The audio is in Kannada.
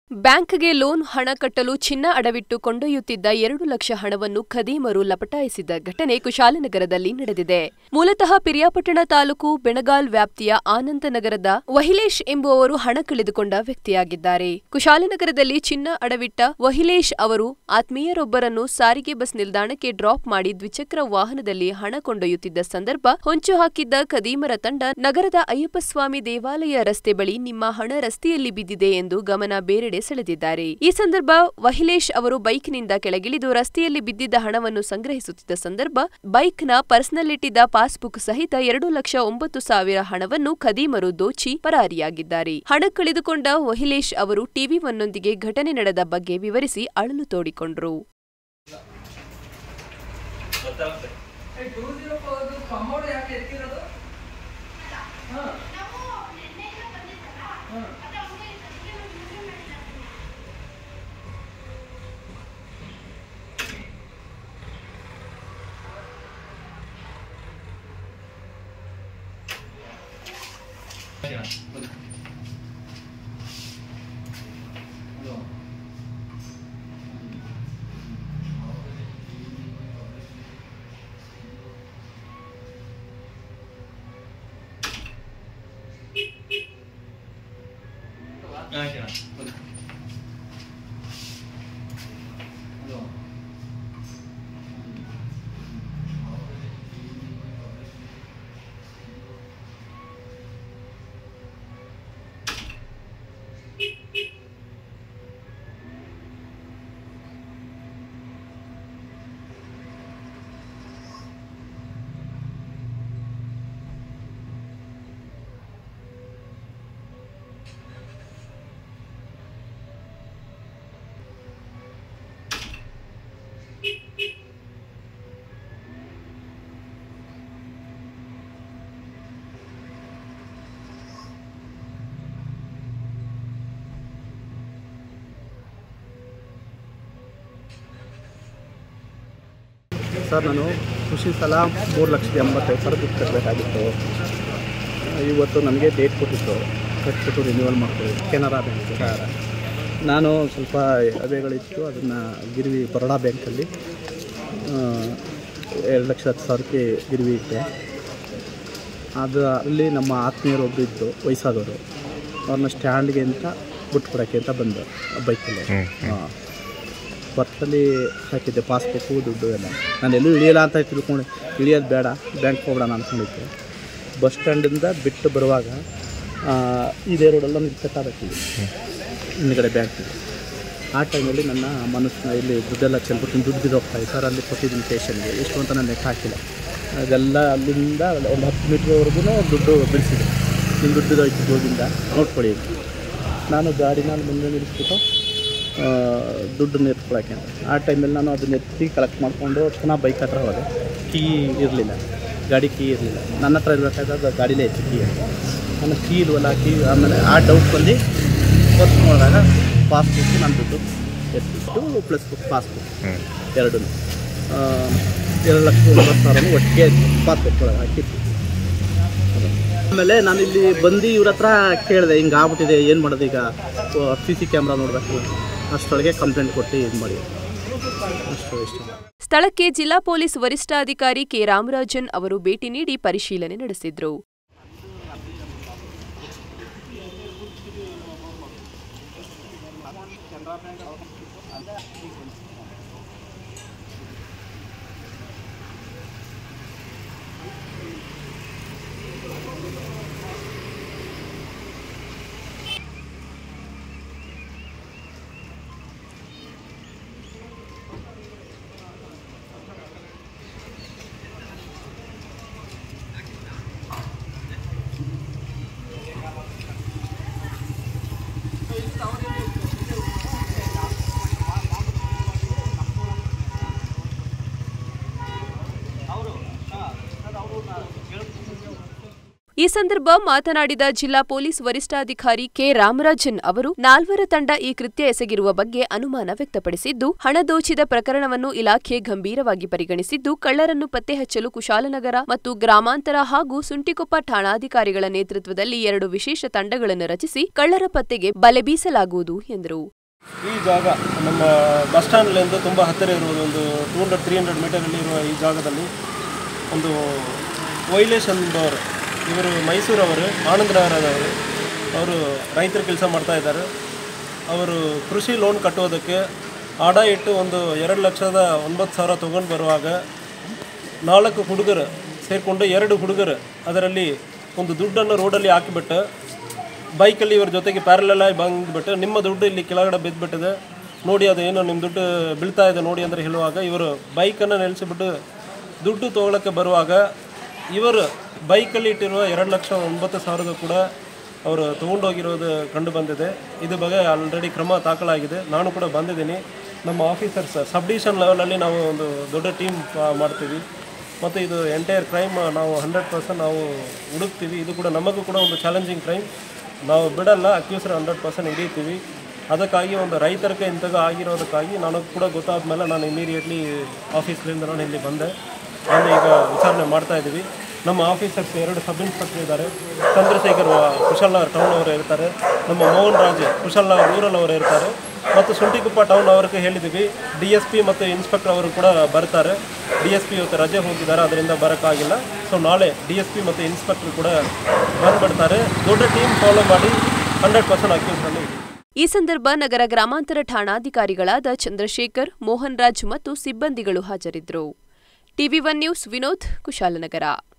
ಬ್ಯಾಂಕ್ಗೆ ಲೋನ್ ಹಣ ಕಟ್ಟಲು ಚಿನ್ನ ಅಡವಿಟ್ಟು ಕೊಂಡೊಯ್ಯುತ್ತಿದ್ದ ಎರಡು ಲಕ್ಷ ಹಣವನ್ನು ಖದೀಮರು ಲಪಟಾಯಿಸಿದ ಘಟನೆ ಕುಶಾಲನಗರದಲ್ಲಿ ನಡೆದಿದೆ ಮೂಲತಃ ಪಿರಿಯಾಪಟ್ಟಣ ತಾಲೂಕು ಬೆಣಗಾಲ್ ವ್ಯಾಪ್ತಿಯ ಆನಂದನಗರದ ವಹಿಲೇಶ್ ಎಂಬುವವರು ಹಣ ಕಳೆದುಕೊಂಡ ವ್ಯಕ್ತಿಯಾಗಿದ್ದಾರೆ ಕುಶಾಲನಗರದಲ್ಲಿ ಚಿನ್ನ ಅಡವಿಟ್ಟ ವಹಿಲೇಶ್ ಅವರು ಆತ್ಮೀಯರೊಬ್ಬರನ್ನು ಸಾರಿಗೆ ಬಸ್ ನಿಲ್ದಾಣಕ್ಕೆ ಡ್ರಾಪ್ ಮಾಡಿ ದ್ವಿಚಕ್ರ ವಾಹನದಲ್ಲಿ ಹಣ ಕೊಂಡೊಯ್ಯುತ್ತಿದ್ದ ಸಂದರ್ಭ ಹೊಂಚು ಹಾಕಿದ್ದ ಖದೀಮರ ತಂಡ ನಗರದ ಅಯ್ಯಪ್ಪಸ್ವಾಮಿ ದೇವಾಲಯ ರಸ್ತೆ ಬಳಿ ನಿಮ್ಮ ಹಣ ರಸ್ತೆಯಲ್ಲಿ ಬಿದ್ದಿದೆ ಎಂದು ಗಮನ ಬೇರೆಡೆ ಸೆಳೆದಿದ್ದಾರೆ ಈ ಸಂದರ್ಭ ವಹಿಲೇಶ್ ಅವರು ಬೈಕ್ನಿಂದ ಕೆಳಗಿಳಿದು ರಸ್ತೆಯಲ್ಲಿ ಬಿದ್ದಿದ್ದ ಹಣವನ್ನು ಸಂಗ್ರಹಿಸುತ್ತಿದ್ದ ಸಂದರ್ಭ ಬೈಕ್ನ ಪರ್ಸ್ನಲ್ಲಿಟ್ಟಿದ್ದ ಪಾಸ್ಬುಕ್ ಸಹಿತ ಎರಡು ಲಕ್ಷ ಒಂಬತ್ತು ಸಾವಿರ ಹಣವನ್ನು ಖದೀಮರು ದೋಚಿ ಪರಾರಿಯಾಗಿದ್ದಾರೆ ಹಣ ಕಳೆದುಕೊಂಡ ವಹಿಲೇಶ್ ಅವರು ಟಿವಿ ಒನ್ನೊಂದಿಗೆ ಘಟನೆ ನಡೆದ ಬಗ್ಗೆ ವಿವರಿಸಿ ಅಳಲು ತೋಡಿಕೊಂಡರು ಟೂ ಜೀರೋ ಫೋರ್ ಕಾಂಪೌಂಡ್ ಯಾಕೆ ಎತ್ತಿರೋದು ಹಾಂ ಹಾಂ ಸರ್ ನಾನು ಖುಷಿ ಸಲ ಮೂರು ಲಕ್ಷದ ಎಂಬತ್ತೈದು ಸಾವಿರ ದುಡ್ಡು ಕಟ್ಟಬೇಕಾಗಿತ್ತು ಇವತ್ತು ನನಗೆ ಡೇಟ್ ಕೊಟ್ಟಿತ್ತು ಕಟ್ಬಿಟ್ಟು ರಿನ್ಯೂವಲ್ ಮಾಡ್ಕೊಳ್ಳಿ ಕೆನರಾ ಬ್ಯಾಂಕ್ ಸರ್ ನಾನು ಸ್ವಲ್ಪ ಹವೆಗಳಿತ್ತು ಅದನ್ನು ಗಿರ್ವಿ ಬರೋಡಾ ಬ್ಯಾಂಕಲ್ಲಿ ಎರಡು ಲಕ್ಷ ಹತ್ತು ಸಾವಿರಕ್ಕೆ ಗಿರ್ವಿ ಇಟ್ಟೆ ಅದು ಅಲ್ಲಿ ನಮ್ಮ ಆತ್ಮೀಯರು ಒಬ್ಬರು ಇದ್ದು ವಯಸ್ಸಾದವರು ಅವ್ರನ್ನ ಸ್ಟ್ಯಾಂಡ್ಗೆ ಅಂತ ಬಿಟ್ಕೊಡೋಕ್ಕೆ ಅಂತ ಬಂದರು ಬೈಕಲ್ಲಿ ಹಾಂ ಬರ್ತಲ್ಲಿ ಹಾಕಿದ್ದೆ ಪಾಸ್ಬುಕ್ಕು ದುಡ್ಡು ಎಲ್ಲ ನಾನು ಎಲ್ಲೂ ಇಳಿಯಲ್ಲ ಅಂತ ತಿಳ್ಕೊಂಡು ಇಳಿಯೋದು ಬೇಡ ಬ್ಯಾಂಕ್ ಹೋಗೋಣ ಅಂದ್ಕೊಂಡಿದ್ದೆ ಬಸ್ ಸ್ಟ್ಯಾಂಡಿಂದ ಬಿಟ್ಟು ಬರುವಾಗ ಆ, ಇದೇ ರೋಡಲ್ಲಿ ಒಂದು ಕಟ್ಟಾಗತ್ತಿದೆ ಹಿಂದ್ಗಡೆ ಬ್ಯಾಂಕಿಗೆ ಆ ಟೈಮಲ್ಲಿ ನನ್ನ ಮನಸ್ಸಿನ ಇಲ್ಲಿ ದುಡ್ಡೆಲ್ಲ ಚೆಲ್ಬಿಟ್ಟು ದುಡ್ಡು ಬಿದ್ದೋಗ್ತಾ ಇದೆ ಸರ್ ಅಲ್ಲಿ ಕೊಟ್ಟಿದ್ದೀನಿ ಸ್ಟೇಷನ್ಗೆ ಎಷ್ಟು ಅಂತ ನಾನು ಲೆಕ್ಕ ಹಾಕಿಲ್ಲ ಅದೆಲ್ಲ ಅಲ್ಲಿಂದ ಒಂದು ಹತ್ತು ಮೀಟ್ರ್ವರೆಗೂ ದುಡ್ಡು ಬಿಡಿಸಿದೆ ನಿಮ್ಮ ದುಡ್ಡು ಬಿದ್ದೋಯ್ತು ಹೋಗಿಂದ ನೋಡ್ಕೊಳ್ಳಿ ಅಂತ. ನಾನು ಗಾಡಿನ ಅಲ್ಲಿ ಮುಂದೆ ನಿಲ್ಲಿಸ್ಬಿಟ್ಟು ಆ, ದುಡ್ಡನ್ನ ಎತ್ಕೊಳಕ್ಕೆ ಅಂತ ಆ ಟೈಮಲ್ಲಿ ನಾನು ಅದನ್ನ ಎತ್ತಿ ಕಲೆಕ್ಟ್ ಮಾಡಿಕೊಂಡು ಪುನಃ ಬೈಕ್ ಹತ್ರ ಹೋದೆ ಕೀ ಇರಲಿಲ್ಲ ಗಾಡಿ ಕೀ ಇರಲಿಲ್ಲ ನನ್ನ ಹತ್ರ ಇರಬೇಕಾದ್ರೆ ಅದು ಗಾಡಿಲೇ ಇತ್ತು ಕೀ ನನ್ನ ಕೀ ಇಲ್ವಲ್ಲ ಕೀ ಆಮೇಲೆ ಆ ಡೌಟ್ ಬಂದು ವರ್ಕ್ ಮಾಡಿದಾಗ ಪಾಸ್ಬುಕ್ ನನ್ನ ದುಡ್ಡು ಎತ್ತಿಟ್ಟು ಪ್ಲಸ್ ಪಾಸ್ಬುಕ್ ಎರಡೂ ಎರಡು ಲಕ್ಷ ಒಂಬತ್ತು ಸಾವಿರ ಒಟ್ಟಿಗೆ ಪಾಸ್ಬುಕ್ ಒಳಗೆ ಹಾಕಿತ್ತು ಆಮೇಲೆ ನಾನು ಇಲ್ಲಿ ಬಂದು ಇವ್ರ ಹತ್ರ ಕೇಳಿದೆ ಹಿಂಗೆ ಆಗ್ಬಿಟ್ಟಿದೆ ಏನು ಮಾಡೋದು ಈಗ ಸಿ ಸಿ ಕ್ಯಾಮ್ರಾ ನೋಡಬೇಕು ಅಷ್ಟರೊಳಗೆ ಕಂಪ್ಲೇಂಟ್ ಕೊಟ್ಟು ಇದು ಮಾಡಿ ಅಷ್ಟು ಇಷ್ಟು ಸ್ಥಳಕ್ಕೆ ಜಿಲ್ಲಾ ಪೊಲೀಸ್ ವರಿಷ್ಠಾಧಿಕಾರಿ ಕೆ ರಾಮರಾಜನ್ ಅವರು ಭೇಟಿ ನೀಡಿ ಪರಿಶೀಲನೆ ನಡೆಸಿದ್ರು ಈ ಸಂದರ್ಭ ಮಾತನಾಡಿದ ಜಿಲ್ಲಾ ಪೊಲೀಸ್ ವರಿಷ್ಠಾಧಿಕಾರಿ ಕೆ ರಾಮರಾಜನ್ ಅವರು ನಾಲ್ವರ ತಂಡ ಈ ಕೃತ್ಯ ಎಸಗಿರುವ ಬಗ್ಗೆ ಅನುಮಾನ ವ್ಯಕ್ತಪಡಿಸಿದ್ದು ಹಣ ದೋಚಿದ ಪ್ರಕರಣವನ್ನು ಇಲಾಖೆ ಗಂಭೀರವಾಗಿ ಪರಿಗಣಿಸಿದ್ದು ಕಳ್ಳರನ್ನು ಪತ್ತೆ ಹಚ್ಚಲು ಕುಶಾಲನಗರ ಮತ್ತು ಗ್ರಾಮಾಂತರ ಹಾಗೂ ಸುಂಟಿಕೊಪ್ಪ ಠಾಣಾಧಿಕಾರಿಗಳ ನೇತೃತ್ವದಲ್ಲಿ ಎರಡು ವಿಶೇಷ ತಂಡಗಳನ್ನು ರಚಿಸಿ ಕಳ್ಳರ ಪತ್ತೆಗೆ ಬಲೆ ಬೀಸಲಾಗುವುದು ಎಂದರು ಈ ಜಾಗ ನಮ್ಮ ಬಸ್ ಸ್ಟ್ಯಾಂಡ್ಲಿಂದ ತುಂಬ ಹತ್ತಿರ ಇರುವುದು ಒಂದು ಟೂ ಹಂಡ್ರೆಡ್ ತ್ರೀ ಹಂಡ್ರೆಡ್ ಮೀಟರಲ್ಲಿ ಇರುವ ಈ ಜಾಗದಲ್ಲಿ ಒಂದು ವೈಲೇಶ್ ಎಂಬವರು ಇವರು ಮೈಸೂರವರು ಆನಂದನಗರದವರು ಅವರು ರೈತರ ಕೆಲಸ ಮಾಡ್ತಾ ಇದ್ದಾರೆ ಅವರು ಕೃಷಿ ಲೋನ್ ಕಟ್ಟುವುದಕ್ಕೆ ಆಡ ಇಟ್ಟು ಒಂದು ಎರಡು ಲಕ್ಷದ ಒಂಬತ್ತು ಸಾವಿರ ತೊಗೊಂಡು ಬರುವಾಗ ನಾಲ್ಕು ಹುಡುಗರು ಸೇರಿಕೊಂಡು ಎರಡು ಹುಡುಗರು ಅದರಲ್ಲಿ ಒಂದು ದುಡ್ಡನ್ನು ರೋಡಲ್ಲಿ ಹಾಕಿಬಿಟ್ಟು ಬೈಕಲ್ಲಿ ಇವ್ರ ಜೊತೆಗೆ ಪ್ಯಾರಲೆಲ್ ಆಗಿ ಬಂದ್ಬಿಟ್ಟು ನಿಮ್ಮ ದುಡ್ಡು ಇಲ್ಲಿ ಕೆಳಗಡೆ ಬಿದ್ದುಬಿಟ್ಟಿದೆ ನೋಡಿ ಅದು ಏನೋ ನಿಮ್ಮ ದುಡ್ಡು ಬೀಳ್ತಾ ಇದೆ ನೋಡಿ ಅಂದರೆ ಹೇಳುವಾಗ ಇವರು ಬೈಕನ್ನು ನಿಲ್ಲಿಸಿಬಿಟ್ಟು ದುಡ್ಡು ತೊಗೊಳಕ್ಕೆ ಬರುವಾಗ ಇವರು ಬೈಕಲ್ಲಿ ಇಟ್ಟಿರುವ ಎರಡು ಲಕ್ಷ ಒಂಬತ್ತು ಸಾವಿರದ ಕೂಡ ಅವರು ತೊಗೊಂಡೋಗಿರೋದು ಕಂಡು ಬಂದಿದೆ ಇದು ಬಗ್ಗೆ ಆಲ್ರೆಡಿ ಕ್ರಮ ದಾಖಲಾಗಿದೆ ನಾನು ಕೂಡ ಬಂದಿದ್ದೀನಿ ನಮ್ಮ ಆಫೀಸರ್ಸ್ ಸಬ್ ಡಿವಿಷನ್ ಲೆವೆಲಲ್ಲಿ ನಾವು ಒಂದು ದೊಡ್ಡ ಟೀಮ್ ಮಾಡ್ತೀವಿ ಮತ್ತು ಇದು ಎಂಟೈರ್ ಕ್ರೈಮ್ ನಾವು ಹಂಡ್ರೆಡ್ ಪರ್ಸೆಂಟ್ ನಾವು ಹುಡುಕ್ತೀವಿ ಇದು ಕೂಡ ನಮಗೂ ಕೂಡ ಒಂದು ಚಾಲೆಂಜಿಂಗ್ ಕ್ರೈಮ್ ನಾವು ಬಿಡಲ್ಲ ಅಕ್ಯೂಸರ್ ಹಂಡ್ರೆಡ್ ಪರ್ಸೆಂಟ್ ಹಿಡಿತೀವಿ ಅದಕ್ಕಾಗಿ ಒಂದು ರೈತರಿಗೆ ಇಂಥದ್ದು ಆಗಿರೋದಕ್ಕಾಗಿ ನನಗೆ ಕೂಡ ಗೊತ್ತಾದ ಮೇಲೆ ನಾನು ಇಮಿಡಿಯೇಟ್ಲಿ ಆಫೀಸ್ಲಿಂದ ನಾನು ಇಲ್ಲಿ ಬಂದೆ ಬಂದು ಈಗ ವಿಚಾರಣೆ ಮಾಡ್ತಾ ಇದ್ದೀವಿ ನಮ್ಮ ಆಫೀಸರ್ಸ್ ಎರಡು ಸಬ್ ಇನ್ಸ್ಪೆಕ್ಟರ್ ಇದ್ದಾರೆ ಚಂದ್ರಶೇಖರ್ ಕುಶಲ್ನಗರ್ ಟೌನ್ ಅವರು ಇರ್ತಾರೆ ನಮ್ಮ ಮೋಹನ್ ರಾಜ್ ಕುಶಲ್ನಗರ್ ರೂರಲ್ ಅವರು ಇರ್ತಾರೆ ಮತ್ತು ಸುಂಟಿಗುಪ್ಪ ಟೌನ್ ಅವ್ರಿಗೆ ಹೇಳಿದ್ದೀವಿ ಡಿ ಎಸ್ ಪಿ ಮತ್ತು ಇನ್ಸ್ಪೆಕ್ಟರ್ ಅವರು ಕೂಡ ಬರ್ತಾರೆ ಡಿ ಎಸ್ ಪಿ ಇವತ್ತು ರಜೆ ಹೋಗಿದ್ದಾರೆ ಅದರಿಂದ ಬರೋಕ್ಕಾಗಿಲ್ಲ ಸೊ ನಾಳೆ ಡಿ ಎಸ್ ಪಿ ಮತ್ತು ಇನ್ಸ್ಪೆಕ್ಟರ್ ಕೂಡ ಬಂದುಬಿಡ್ತಾರೆ ದೊಡ್ಡ ಟೀಮ್ ಫಾಲೋ ಮಾಡಿ ಹಂಡ್ರೆಡ್ ಪರ್ಸೆಂಟ್ ಅಕ್ಯೂಸನ್ನು ಈ ಸಂದರ್ಭ ನಗರ ಗ್ರಾಮಾಂತರ ಠಾಣಾಧಿಕಾರಿಗಳಾದ ಚಂದ್ರಶೇಖರ್ ಮೋಹನ್ ರಾಜ್ ಮತ್ತು ಸಿಬ್ಬಂದಿಗಳು ಹಾಜರಿದ್ದರು TV one news Vinod Kushalnagar